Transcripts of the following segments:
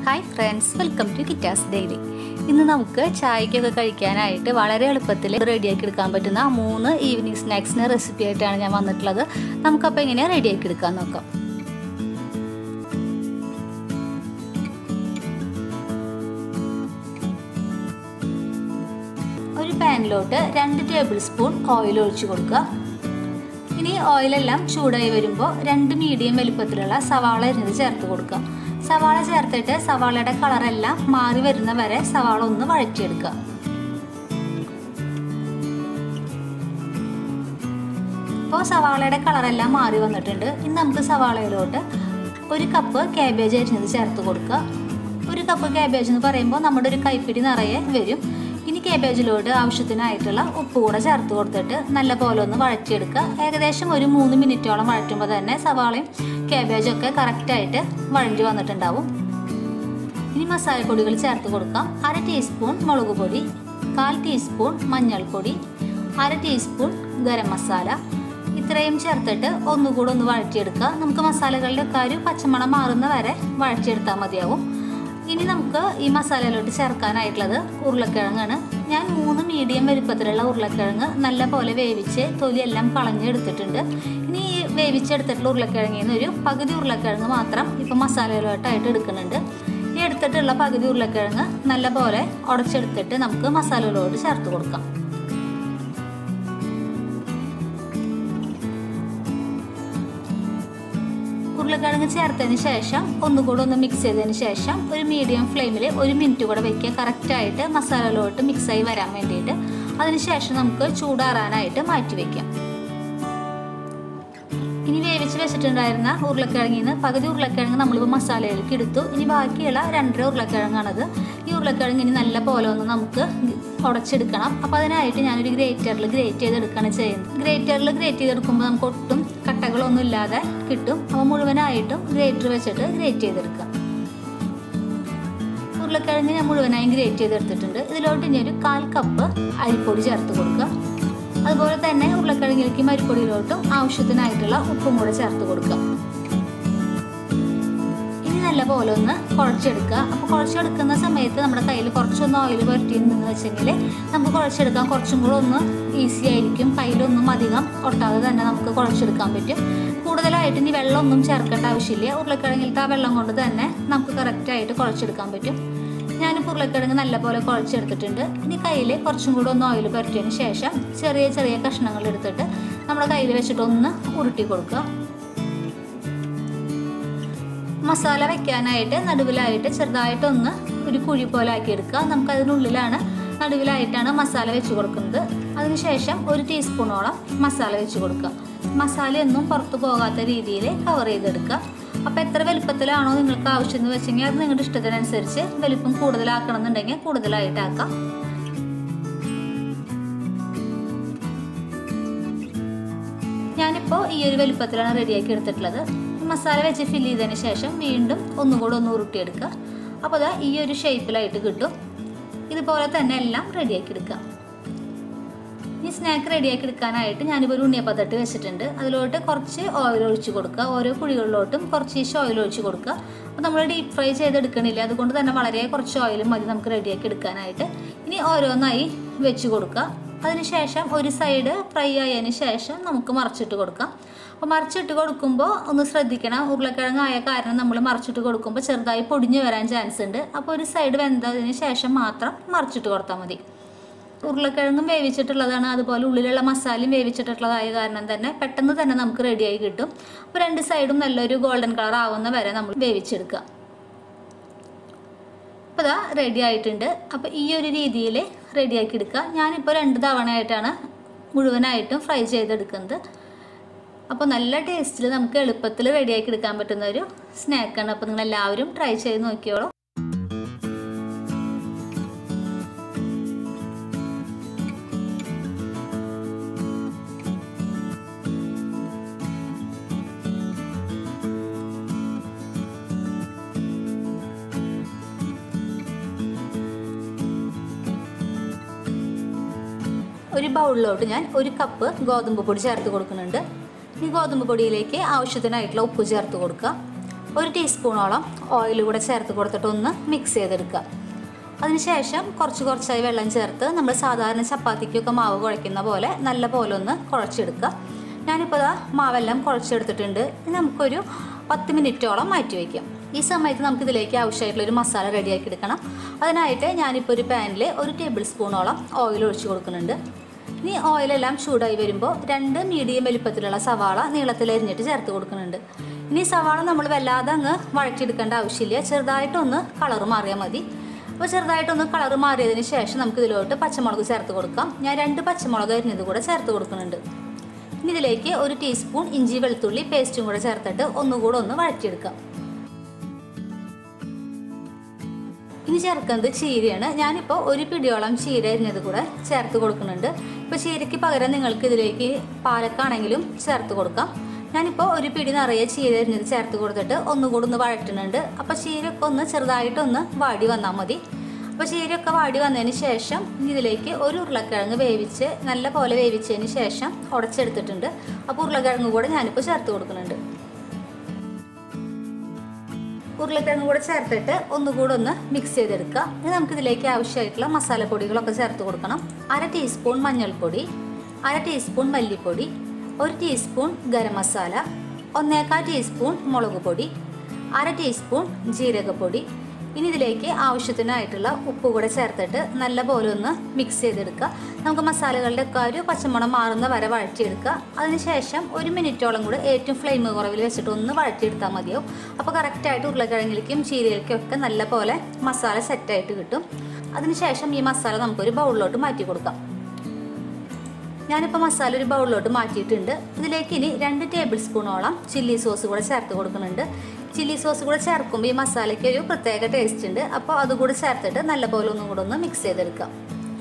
hi friends welcome to Kittas daily ഇന്ന് നമുക്ക് ചായക്കൊക്കെ കഴിക്കാനായിട്ട് വളരെ എളുപ്പത്തിൽ റെഡിയാക്കി എടുക്കാൻ പറ്റുന്ന മൂന്ന് ഈവനിങ് സ്നാക്സിന് റെസിപ്പി ആയിട്ടാണ് ഞാൻ വന്നിട്ടുള്ളത് നമുക്കപ്പോൾ എങ്ങനെ റെഡിയാക്കി എടുക്കാൻ നോക്കാം ഒരു പാനിലോട്ട് രണ്ട് ടേബിൾ സ്പൂൺ ഓയിൽ ഒഴിച്ചു കൊടുക്കുക ഇനി ഓയിലെല്ലാം ചൂടായി വരുമ്പോൾ രണ്ട് മീഡിയം വലുപ്പത്തിലുള്ള സവാള അരിഞ്ഞത് ചേർത്ത് കൊടുക്കുക സവാള ചേർത്തിട്ട് സവാളയുടെ കളറെല്ലാം മാറി വരുന്ന വരെ സവാള ഒന്ന് വഴറ്റിയെടുക്കുക ഇപ്പോൾ സവാളയുടെ കളറെല്ലാം മാറി വന്നിട്ടുണ്ട് ഇനി നമുക്ക് സവാളയിലോട്ട് ഒരു കപ്പ് കാബേജ് അരിഞ്ഞത് ചേർത്ത് കൊടുക്കുക ഒരു കപ്പ് കാബേജ് എന്ന് പറയുമ്പോൾ നമ്മുടെ ഒരു കൈപ്പിടി നിറയെ വരും ഇനി കാബേജിലോട്ട് ആവശ്യത്തിനായിട്ടുള്ള ഉപ്പ് കൂടെ ചേർത്ത് കൊടുത്തിട്ട് നല്ല പോലെ ഒന്ന് വഴറ്റിയെടുക്കുക ഏകദേശം ഒരു മൂന്ന് മിനിറ്റോളം വഴറ്റുമ്പോൾ തന്നെ സവാളയും കാബേജും ഒക്കെ കറക്റ്റായിട്ട് വഴണ്ടി വന്നിട്ടുണ്ടാവും ഇനി മസാലപ്പൊടികൾ ചേർത്ത് കൊടുക്കാം അര ടീസ്പൂൺ മുളക് പൊടി കാൽ ടീസ്പൂൺ മഞ്ഞൾപ്പൊടി അര ടീസ്പൂൺ ഗരം മസാല ഇത്രയും ചേർത്തിട്ട് ഒന്നുകൂടെ ഒന്ന് വഴറ്റിയെടുക്കുക നമുക്ക് മസാലകളുടെ ഒക്കെ ഒരു പച്ചമണം മാറുന്ന വരെ വഴറ്റിയെടുത്താൽ മതിയാവും ഇനി നമുക്ക് ഈ മസാലയിലോട്ട് ചേർക്കാനായിട്ടുള്ളത് ഉരുളക്കിഴങ്ങാണ് ഞാൻ മൂന്ന് മീഡിയം വലുപ്പത്തിലുള്ള ഉരുളക്കിഴങ്ങ് നല്ല പോലെ വേവിച്ച് തൊലിയെല്ലാം കളഞ്ഞെടുത്തിട്ടുണ്ട് ഇനി ഈ വേവിച്ചെടുത്തിട്ടുള്ള ഉരുളക്കിഴങ്ങിൽ നിന്ന് ഒരു പകുതി ഉരുളക്കിഴങ്ങ് മാത്രം ഇപ്പം മസാലയിലോട്ടായിട്ട് എടുക്കുന്നുണ്ട് ഈ എടുത്തിട്ടുള്ള പകുതി ഉരുളക്കിഴങ്ങ് നല്ല പോലെ ഉടച്ചെടുത്തിട്ട് നമുക്ക് മസാലയിലോട്ട് ചേർത്ത് കൊടുക്കാം ഉരുളക്കിഴങ്ങ് ചേർത്തതിന് ശേഷം ഒന്നുകൂടെ ഒന്ന് മിക്സ് ചെയ്തതിന് ശേഷം ഒരു മീഡിയം ഫ്ലെയിമിൽ ഒരു മിനിറ്റ് കൂടെ വയ്ക്കുക കറക്റ്റായിട്ട് മസാലയിലോട്ട് മിക്സായി വരാൻ വേണ്ടിയിട്ട് അതിനുശേഷം നമുക്ക് ചൂടാറാനായിട്ട് മാറ്റി വയ്ക്കാം ഇനി വേവിച്ച് വെച്ചിട്ടുണ്ടായിരുന്ന ഉരുളക്കിഴങ്ങിൽ നിന്ന് പകുതി ഉരുളക്കിഴങ്ങ് നമ്മളിപ്പോൾ മസാലയിലേക്ക് എടുത്തു ഇനി ബാക്കിയുള്ള രണ്ടര ഉരുളക്കിഴങ്ങാണത് ഈ ഉരുളക്കിഴങ്ങ് ഇനി നല്ല പോലെ ഒന്ന് നമുക്ക് ഉടച്ചെടുക്കണം അപ്പോൾ അതിനായിട്ട് ഞാനൊരു ഗ്രേറ്ററിൽ ഗ്രേറ്റ് ചെയ്തെടുക്കുകയാണ് ചെയ്യുന്നത് ഗ്രേറ്ററിൽ ഗ്രേറ്റ് ചെയ്തെടുക്കുമ്പോൾ നമുക്ക് ഒട്ടും കട്ടകളൊന്നും ഇല്ലാതെ കിട്ടും അപ്പോൾ മുഴുവനായിട്ടും ഗ്രേറ്റർ വെച്ചിട്ട് ഗ്രേറ്റ് ചെയ്തെടുക്കാം ഉരുളക്കിഴങ്ങ് ഞാൻ മുഴുവനായും ഗ്രേറ്റ് ചെയ്തെടുത്തിട്ടുണ്ട് ഇതിലോട്ട് ഇനി ഒരു കാൽ കപ്പ് അരിപ്പൊടി ചേർത്ത് കൊടുക്കുക അതുപോലെ തന്നെ ഉരുളക്കിഴങ്ങിലേക്ക് മരിപ്പൊടിയിലോട്ടും ആവശ്യത്തിനായിട്ടുള്ള ഉപ്പും കൂടെ ചേർത്ത് കൊടുക്കുക ഇനി നല്ല പോലെ ഒന്ന് കുഴച്ചെടുക്കുക അപ്പോൾ കുഴച്ചെടുക്കുന്ന സമയത്ത് നമ്മുടെ കയ്യിൽ കുറച്ചൊന്ന് ഓയിൽ പുരട്ടിയെന്ന് വെച്ചെങ്കിൽ നമുക്ക് കുഴച്ചെടുക്കാൻ കുറച്ചും കൂടെ ഒന്ന് ഈസി ആയിരിക്കും കയ്യിലൊന്നും അധികം ഒട്ടാതെ തന്നെ നമുക്ക് കുഴച്ചെടുക്കാൻ പറ്റും കൂടുതലായിട്ട് ഇനി വെള്ളമൊന്നും ചേർക്കേണ്ട ആവശ്യമില്ല ഉരുളക്കിഴങ്ങിലത്തെ ആ വെള്ളം കൊണ്ട് തന്നെ നമുക്ക് കറക്റ്റായിട്ട് കുഴച്ചെടുക്കാൻ പറ്റും ഞാൻ ഉരുളക്കിഴങ്ങ് നല്ലപോലെ കുഴച്ചെടുത്തിട്ടുണ്ട് ഇനി കയ്യിൽ കുറച്ചും കൂടെ ഒന്ന് ഓയിൽ പുരട്ടിയതിന് ശേഷം ചെറിയ ചെറിയ കഷ്ണങ്ങൾ എടുത്തിട്ട് നമ്മുടെ കയ്യിൽ വെച്ചിട്ട് ഒന്ന് ഉരുട്ടി കൊടുക്കുക മസാല വെക്കാനായിട്ട് നടുവിലായിട്ട് ചെറുതായിട്ടൊന്ന് ഒരു കുഴി പോലെ ആക്കിയെടുക്കുക നമുക്ക് അതിനുള്ളിലാണ് നടുവിലായിട്ടാണ് മസാല വെച്ച് കൊടുക്കുന്നത് അതിനുശേഷം ഒരു ടീസ്പൂണോളം മസാല വെച്ച് കൊടുക്കുക മസാലയൊന്നും പുറത്തു പോകാത്ത രീതിയിൽ കവർ ചെയ്തെടുക്കുക അപ്പോൾ എത്ര വലുപ്പത്തിലാണോ നിങ്ങൾക്ക് ആവശ്യം എന്ന് വെച്ചെങ്കിൽ അത് നിങ്ങളുടെ ഇഷ്ടത്തിനനുസരിച്ച് വലിപ്പം കൂടുതലാക്കണം എന്നുണ്ടെങ്കിൽ കൂടുതലായിട്ടാക്കാം ഞാനിപ്പോൾ ഈ ഒരു വലുപ്പത്തിലാണ് റെഡിയാക്കി എടുത്തിട്ടുള്ളത് മസാല വെച്ച് ഫില്ല് ചെയ്തതിന് ശേഷം വീണ്ടും ഒന്നുകൂടെ ഒന്ന് ഉരുട്ടിയെടുക്കുക അപ്പോൾ അതാ ഈ ഒരു ഷേപ്പിലായിട്ട് കിട്ടും ഇതുപോലെ തന്നെ എല്ലാം റെഡിയാക്കി എടുക്കുക ഈ സ്നാക്ക് റെഡിയാക്കി എടുക്കാനായിട്ട് ഞാനിപ്പോൾ ഒരു ഉണ്ണിയപ്പത്തട്ട് വെച്ചിട്ടുണ്ട് അതിലോട്ട് കുറച്ച് ഓയിൽ ഒഴിച്ച് കൊടുക്കുക ഓരോ കുഴികളിലോട്ടും കുറച്ച് ഓയിൽ ഒഴിച്ച് കൊടുക്കുക അപ്പോൾ നമ്മൾ ഡീപ്പ് ഫ്രൈ ചെയ്തെടുക്കണില്ല അതുകൊണ്ട് തന്നെ വളരെ കുറച്ച് ഓയിൽ മതി നമുക്ക് റെഡിയാക്കി എടുക്കാനായിട്ട് ഇനി ഓരോന്നായി വെച്ച് കൊടുക്കുക അതിനുശേഷം ഒരു സൈഡ് ഫ്രൈ ആയതിന് ശേഷം നമുക്ക് മറച്ചിട്ട് കൊടുക്കാം അപ്പോൾ മറിച്ചിട്ട് കൊടുക്കുമ്പോൾ ഒന്ന് ശ്രദ്ധിക്കണം ഉരുളക്കിഴങ്ങായ കാരണം നമ്മൾ മറിച്ചിട്ട് കൊടുക്കുമ്പോൾ ചെറുതായി പൊടിഞ്ഞു വരാൻ ചാൻസ് ഉണ്ട് അപ്പോൾ ഒരു സൈഡ് വെന്തതിന് ശേഷം മാത്രം മറിച്ചിട്ട് കൊടുത്താൽ മതി ഉരുളക്കിഴങ്ങും വേവിച്ചിട്ടുള്ളതാണ് അതുപോലെ ഉള്ളിലുള്ള മസാലയും വേവിച്ചിട്ടുള്ളതായ കാരണം തന്നെ പെട്ടെന്ന് തന്നെ നമുക്ക് റെഡിയായി കിട്ടും അപ്പോൾ രണ്ട് സൈഡും നല്ലൊരു ഗോൾഡൻ കളർ ആവുന്ന വരെ നമ്മൾ വേവിച്ചെടുക്കുക അപ്പോൾ ഇതാ റെഡി ആയിട്ടുണ്ട് അപ്പോൾ ഈ ഒരു രീതിയിൽ റെഡിയാക്കി എടുക്കുക ഞാനിപ്പോൾ രണ്ട് തവണയായിട്ടാണ് മുഴുവനായിട്ടും ഫ്രൈ ചെയ്തെടുക്കുന്നത് അപ്പോൾ നല്ല ടേസ്റ്റിൽ നമുക്ക് എളുപ്പത്തിൽ റെഡിയാക്കി എടുക്കാൻ പറ്റുന്ന ഒരു സ്നാക്കാണ് അപ്പോൾ നിങ്ങൾ എല്ലാവരും ട്രൈ ചെയ്ത് നോക്കിയോളൂ ഒരു ബൗളിലോട്ട് ഞാൻ ഒരു കപ്പ് ഗോതമ്പ് പൊടി ചേർത്ത് കൊടുക്കുന്നുണ്ട് ഈ ഗോതമ്പ് പൊടിയിലേക്ക് ആവശ്യത്തിനായിട്ടുള്ള ഉപ്പ് ചേർത്ത് കൊടുക്കുക ഒരു ടീസ്പൂണോളം ഓയിൽ കൂടെ ചേർത്ത് കൊടുത്തിട്ട് ഒന്ന് മിക്സ് ചെയ്തെടുക്കുക അതിനുശേഷം കുറച്ച് കുറച്ചായി വെള്ളം ചേർത്ത് നമ്മൾ സാധാരണ ചപ്പാത്തിക്കൊക്കെ മാവ് കുഴയ്ക്കുന്ന പോലെ നല്ല പോലെ ഒന്ന് കുഴച്ചെടുക്കുക ഞാനിപ്പോൾ ദാ മാവെല്ലാം കുഴച്ചെടുത്തിട്ടുണ്ട് ഇനി നമുക്കൊരു പത്ത് മിനിറ്റോളം മാറ്റി വയ്ക്കാം ഈ സമയത്ത് നമുക്ക് ഇതിലേക്ക് ആവശ്യമായിട്ടുള്ള ഒരു മസാല റെഡിയാക്കി എടുക്കണം അതിനായിട്ട് ഞാനിപ്പോൾ ഒരു പാനിൽ ഒരു ടേബിൾ സ്പൂണോളം ഓയിൽ ഒഴിച്ച് കൊടുക്കുന്നുണ്ട് ഇനി ഓയിലെല്ലാം ചൂടായി വരുമ്പോൾ രണ്ട് മീഡിയം വലുപ്പത്തിലുള്ള സവാള നീളത്തിൽ അരിഞ്ഞിട്ട് ചേർത്ത് കൊടുക്കുന്നുണ്ട് ഇനി സവാള നമ്മൾ വല്ലാതെ അങ്ങ് വഴറ്റിയെടുക്കേണ്ട ആവശ്യമില്ല ചെറുതായിട്ടൊന്ന് കളർ മാറിയാൽ മതി അപ്പോൾ ചെറുതായിട്ടൊന്ന് കളർ മാറിയതിന് ശേഷം നമുക്ക് ഇതിലോട്ട് പച്ചമുളക് ചേർത്ത് കൊടുക്കാം ഞാൻ രണ്ട് പച്ചമുളക് അരിഞ്ഞത് കൂടെ ചേർത്ത് കൊടുക്കുന്നുണ്ട് ഇനി ഇതിലേക്ക് ഒരു ടീസ്പൂൺ ഇഞ്ചി വെളുത്തുള്ളി പേസ്റ്റും കൂടെ ചേർത്തിട്ട് ഒന്നുകൂടെ ഒന്ന് വഴറ്റിയെടുക്കാം ഇനി ചേർക്കുന്നത് ചീരയാണ് ഞാനിപ്പോൾ ഒരു പിടിയോളം ചീര അരിഞ്ഞത് കൂടെ ചേർത്ത് കൊടുക്കുന്നുണ്ട് ഇപ്പോൾ ചീരയ്ക്ക് പകരം നിങ്ങൾക്ക് ഇതിലേക്ക് പാലക്കാണെങ്കിലും ചേർത്ത് കൊടുക്കാം ഞാനിപ്പോൾ ഒരു പിടി നിറയെ ചീര അരിഞ്ഞത് ചേർത്ത് കൊടുത്തിട്ട് ഒന്നുകൂടി ഒന്ന് വഴറ്റുന്നുണ്ട് അപ്പോൾ ചീരയൊക്കെ ഒന്ന് ചെറുതായിട്ടൊന്ന് വാടി വന്നാൽ മതി അപ്പോൾ ചീരയൊക്കെ വാടി വന്നതിന് ശേഷം ഇനി ഇതിലേക്ക് ഒരു ഉരുളക്കിഴങ്ങ് വേവിച്ച് നല്ല പോലെ വേവിച്ചതിന് ശേഷം ഉടച്ചെടുത്തിട്ടുണ്ട് അപ്പോൾ ഉരുളക്കിഴങ്ങ് കൂടെ ഞാനിപ്പോൾ ചേർത്ത് കൊടുക്കുന്നുണ്ട് ഉരുളക്കിഴങ്ങ് കൂടെ ചേർത്തിട്ട് ഒന്നുകൂടെ ഒന്ന് മിക്സ് ചെയ്തെടുക്കുക ഇനി നമുക്കിതിലേക്ക് ആവശ്യമായിട്ടുള്ള മസാലപ്പൊടികളൊക്കെ ചേർത്ത് കൊടുക്കണം അര ടീസ്പൂൺ മഞ്ഞൾപ്പൊടി അര ടീസ്പൂൺ മല്ലിപ്പൊടി ഒരു ടീസ്പൂൺ ഗരം മസാല ഒന്നേക്കാൽ ടീസ്പൂൺ മുളക് പൊടി അര ടീസ്പൂൺ ജീരകപ്പൊടി ഇനി ഇതിലേക്ക് ആവശ്യത്തിനായിട്ടുള്ള ഉപ്പ് കൂടെ ചേർത്തിട്ട് നല്ല പോലെ ഒന്ന് മിക്സ് ചെയ്തെടുക്കുക നമുക്ക് മസാലകളുടെ ഒക്കെ ഒരു പച്ചമണം മാറുന്ന വരെ വഴറ്റിയെടുക്കുക അതിനുശേഷം ഒരു മിനിറ്റോളം കൂടെ ഏറ്റവും ഫ്ലെയിം കുറവിൽ വെച്ചിട്ട് ഒന്ന് വഴറ്റിയെടുത്താൽ മതിയാവും അപ്പോൾ കറക്റ്റായിട്ട് ഉരുളക്കിഴങ്ങിലേക്കും ചീരയിലേക്കും ഒക്കെ നല്ല പോലെ മസാല സെറ്റായിട്ട് കിട്ടും അതിനുശേഷം ഈ മസാല നമുക്കൊരു ബൗളിലോട്ട് മാറ്റി കൊടുക്കാം ഞാനിപ്പോൾ മസാല ഒരു ബൗളിലോട്ട് മാറ്റിയിട്ടുണ്ട് ഇതിലേക്ക് ഇനി രണ്ട് ടേബിൾ സ്പൂണോളം ചില്ലി സോസ് കൂടെ ചേർത്ത് കൊടുക്കുന്നുണ്ട് ചില്ലി സോസ് കൂടെ ചേർക്കുമ്പോൾ ഈ മസാലയ്ക്ക് ഒരു പ്രത്യേക ടേസ്റ്റ് ഉണ്ട് അപ്പോൾ അതുകൂടെ ചേർത്തിട്ട് നല്ലപോലെ ഒന്നും കൂടെ ഒന്ന് മിക്സ് ചെയ്തെടുക്കാം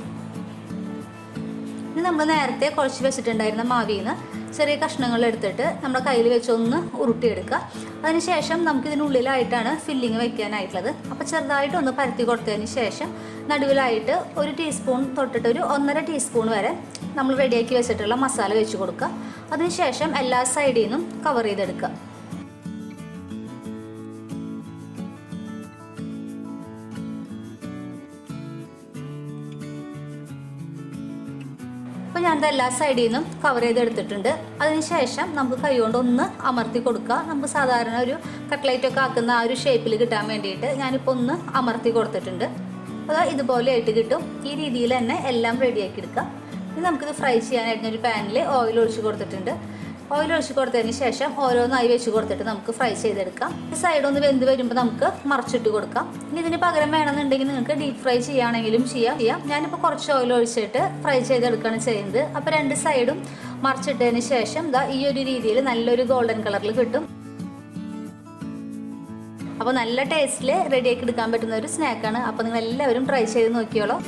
ഇനി നമ്മൾ നേരത്തെ കുഴച്ച് വെച്ചിട്ടുണ്ടായിരുന്ന മാവിൽ നിന്ന് ചെറിയ കഷ്ണങ്ങൾ എടുത്തിട്ട് നമ്മുടെ കയ്യിൽ വെച്ച് ഒന്ന് ഉരുട്ടിയെടുക്കുക അതിനുശേഷം നമുക്ക് ഇതിനുള്ളിലായിട്ടാണ് ഫില്ലിങ് വെക്കാനായിട്ടുള്ളത് അപ്പോൾ ചെറുതായിട്ട് ഒന്ന് പരത്തി കൊടുത്തതിന് ശേഷം നടുവിലായിട്ട് ഒരു ടീസ്പൂൺ തൊട്ടിട്ട് ഒരു ഒന്നര ടീസ്പൂൺ വരെ നമ്മൾ റെഡിയാക്കി വെച്ചിട്ടുള്ള മസാല വെച്ച് കൊടുക്കുക അതിനുശേഷം എല്ലാ സൈഡിൽ നിന്നും കവർ ചെയ്തെടുക്കുക അപ്പോൾ ഞാൻ എല്ലാ സൈഡിൽ നിന്നും കവർ ചെയ്തെടുത്തിട്ടുണ്ട് അതിനുശേഷം നമുക്ക് കൈകൊണ്ട് ഒന്ന് അമർത്തി കൊടുക്കുക നമുക്ക് സാധാരണ ഒരു കട്ട്ലൈറ്റ് ഒക്കെ ആക്കുന്ന ആ ഒരു ഷേപ്പിൽ കിട്ടാൻ വേണ്ടിയിട്ട് ഞാനിപ്പോൾ ഒന്ന് അമർത്തി കൊടുത്തിട്ടുണ്ട് അപ്പോൾ ഇതുപോലെ ആയിട്ട് കിട്ടും ഈ രീതിയിൽ തന്നെ എല്ലാം റെഡിയാക്കി എടുക്കുക ഇനി നമുക്കിത് ഫ്രൈ ചെയ്യാനായിട്ട് ഒരു പാനിൽ ഓയിൽ ഒഴിച്ച് കൊടുത്തിട്ടുണ്ട് ഓയിൽ ഒഴിച്ച് കൊടുത്തതിന് ശേഷം ഓരോന്നായി വെച്ച് കൊടുത്തിട്ട് നമുക്ക് ഫ്രൈ ചെയ്തെടുക്കാം ഈ സൈഡ് ഒന്ന് വെന്ത് വരുമ്പോൾ നമുക്ക് മറച്ചിട്ട് കൊടുക്കാം ഇനി ഇതിന് പകരം വേണമെന്നുണ്ടെങ്കിൽ നിങ്ങൾക്ക് ഡീപ്പ് ഫ്രൈ ചെയ്യുകയാണെങ്കിലും ചെയ്യാം ചെയ്യാം ഞാനിപ്പോൾ കുറച്ച് ഓയിൽ ഒഴിച്ചിട്ട് ഫ്രൈ ചെയ്തെടുക്കുകയാണ് ചെയ്യുന്നത് അപ്പോൾ രണ്ട് സൈഡും മറിച്ചിട്ടതിന് ശേഷം ദാ ഈ ഒരു രീതിയിൽ നല്ലൊരു ഗോൾഡൻ കളറിൽ കിട്ടും അപ്പോൾ നല്ല ടേസ്റ്റിൽ റെഡിയാക്കി എടുക്കാൻ പറ്റുന്ന ഒരു സ്നാക്കാണ് അപ്പോൾ നിങ്ങൾ എല്ലാവരും ട്രൈ ചെയ്ത് നോക്കിയോളൂ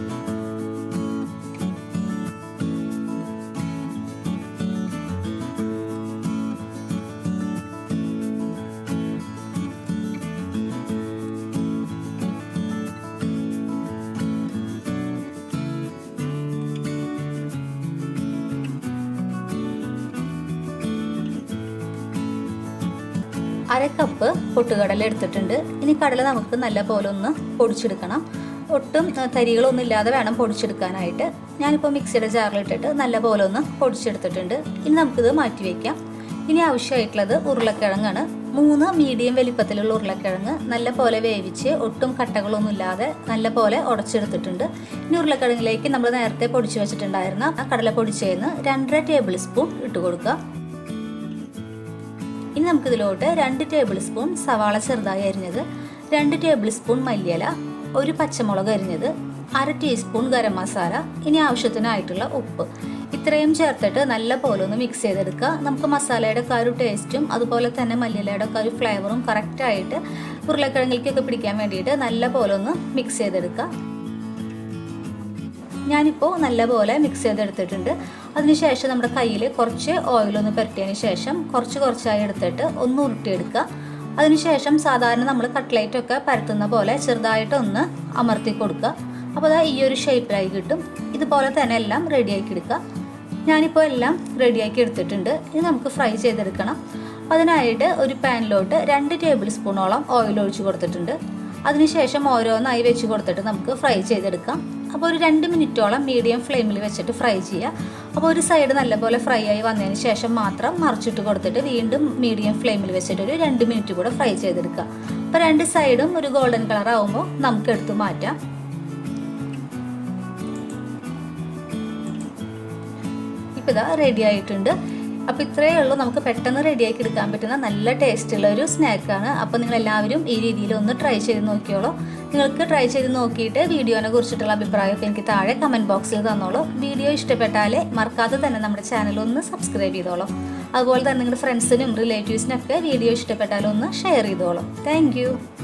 അര കപ്പ് പൊട്ടുകടല എടുത്തിട്ടുണ്ട് ഇനി കടല നമുക്ക് നല്ല പോലെ ഒന്ന് പൊടിച്ചെടുക്കണം ഒട്ടും ഏഹ്, തരികളൊന്നും ഇല്ലാതെ വേണം പൊടിച്ചെടുക്കാനായിട്ട് ഞാനിപ്പോൾ മിക്സിയുടെ ജാറിലിട്ടിട്ട് നല്ല പോലെ ഒന്ന് പൊടിച്ചെടുത്തിട്ടുണ്ട് ഇനി നമുക്കിത് മാറ്റി വയ്ക്കാം ഇനി ആവശ്യമായിട്ടുള്ളത് ഉരുളക്കിഴങ്ങാണ് മൂന്ന് മീഡിയം വലിപ്പത്തിലുള്ള ഉരുളക്കിഴങ്ങ് നല്ല പോലെ വേവിച്ച് ഒട്ടും കട്ടകളൊന്നും ഇല്ലാതെ നല്ല പോലെ ഉടച്ചെടുത്തിട്ടുണ്ട് ഇനി ഉരുളക്കിഴങ്ങിലേക്ക് നമ്മൾ നേരത്തെ പൊടിച്ച് വെച്ചിട്ടുണ്ടായിരുന്ന ആ കടല പൊടിച്ചതിന് രണ്ടര ടേബിൾ സ്പൂൺ ഇട്ട് കൊടുക്കുക ഇനി നമുക്കിതിലോട്ട് രണ്ട് ടേബിൾ സ്പൂൺ സവാള ചെറുതായി അരിഞ്ഞത് രണ്ട് ടേബിൾ സ്പൂൺ മല്ലിയില ഒരു പച്ചമുളക് അരിഞ്ഞത് അര ടീസ്പൂൺ ഗരം മസാല ഇനി ആവശ്യത്തിനായിട്ടുള്ള ഉപ്പ് ഇത്രയും ചേർത്തിട്ട് നല്ല പോലെ ഒന്ന് മിക്സ് ചെയ്തെടുക്കുക നമുക്ക് മസാലയുടെ ഒക്കെ ആ ഒരു ടേസ്റ്റും അതുപോലെ തന്നെ മല്ലിയിലയുടെ ഒക്കെ ആ ഒരു ഫ്ലേവറും കറക്റ്റായിട്ട് ഉരുളക്കിഴങ്ങിലേക്കൊക്കെ പിടിക്കാൻ വേണ്ടിയിട്ട് നല്ല പോലെ ഒന്ന് മിക്സ് ചെയ്തെടുക്കുക ഞാനിപ്പോൾ നല്ലപോലെ മിക്സ് ചെയ്തെടുത്തിട്ടുണ്ട് അതിനുശേഷം നമ്മുടെ കയ്യിൽ കുറച്ച് ഓയിലൊന്ന് പുരട്ടിയതിന് ശേഷം കുറച്ച് കുറച്ചായി എടുത്തിട്ട് ഒന്ന് ഉരുട്ടിയെടുക്കുക അതിനുശേഷം സാധാരണ നമ്മൾ കട്ട്ലേറ്റ് ഒക്കെ പരത്തുന്ന പോലെ ചെറുതായിട്ട് ഒന്ന് അമർത്തി കൊടുക്കുക അപ്പോൾ അതാ ഈ ഒരു ഷേപ്പിലായി കിട്ടും ഇതുപോലെ തന്നെ എല്ലാം റെഡിയാക്കി എടുക്കുക ഞാനിപ്പോൾ എല്ലാം റെഡിയാക്കി എടുത്തിട്ടുണ്ട് ഇനി നമുക്ക് ഫ്രൈ ചെയ്തെടുക്കണം അപ്പോൾ അതിനായിട്ട് ഒരു പാനിലോട്ട് രണ്ട് ടേബിൾ സ്പൂണോളം ഓയിൽ ഒഴിച്ച് കൊടുത്തിട്ടുണ്ട് അതിനുശേഷം ഓരോന്നായി വെച്ച് കൊടുത്തിട്ട് നമുക്ക് ഫ്രൈ ചെയ്തെടുക്കാം അപ്പോൾ ഒരു രണ്ട് മിനിറ്റോളം മീഡിയം ഫ്ലെയിമിൽ വെച്ചിട്ട് ഫ്രൈ ചെയ്യുക അപ്പോൾ ഒരു സൈഡ് നല്ലപോലെ ഫ്രൈ ആയി വന്നതിന് ശേഷം മാത്രം മറിച്ചിട്ട് കൊടുത്തിട്ട് വീണ്ടും മീഡിയം ഫ്ലെയിമിൽ വെച്ചിട്ട് ഒരു രണ്ട് മിനിറ്റ് കൂടെ ഫ്രൈ ചെയ്തെടുക്കുക അപ്പോൾ രണ്ട് സൈഡും ഒരു ഗോൾഡൻ കളർ ആകുമ്പോൾ നമുക്ക് എടുത്ത് മാറ്റാം ഇപ്പോൾ ഇതാ റെഡി ആയിട്ടുണ്ട് അപ്പോൾ ഇത്രയേ ഉള്ളൂ നമുക്ക് പെട്ടെന്ന് റെഡിയാക്കി എടുക്കാൻ പറ്റുന്ന നല്ല ടേസ്റ്റുള്ള ഒരു സ്നാക്കാണ് അപ്പോൾ നിങ്ങൾ എല്ലാവരും ഈ രീതിയിൽ ഒന്ന് ട്രൈ ചെയ്ത് നോക്കിയോളൂ നിങ്ങൾക്ക് ട്രൈ ചെയ്ത് നോക്കിയിട്ട് വീഡിയോനെ കുറിച്ചിട്ടുള്ള അഭിപ്രായമൊക്കെ എനിക്ക് താഴെ കമൻറ്റ് ബോക്സിൽ തന്നോളൂ വീഡിയോ ഇഷ്ടപ്പെട്ടാലേ മറക്കാതെ തന്നെ നമ്മുടെ ചാനൽ ഒന്ന് സബ്സ്ക്രൈബ് ചെയ്തോളൂ അതുപോലെ തന്നെ നിങ്ങളുടെ ഫ്രണ്ട്സിനും റിലേറ്റീവ്സിനൊക്കെ വീഡിയോ ഇഷ്ടപ്പെട്ടാലും ഒന്ന് ഷെയർ ചെയ്തോളൂ താങ്ക്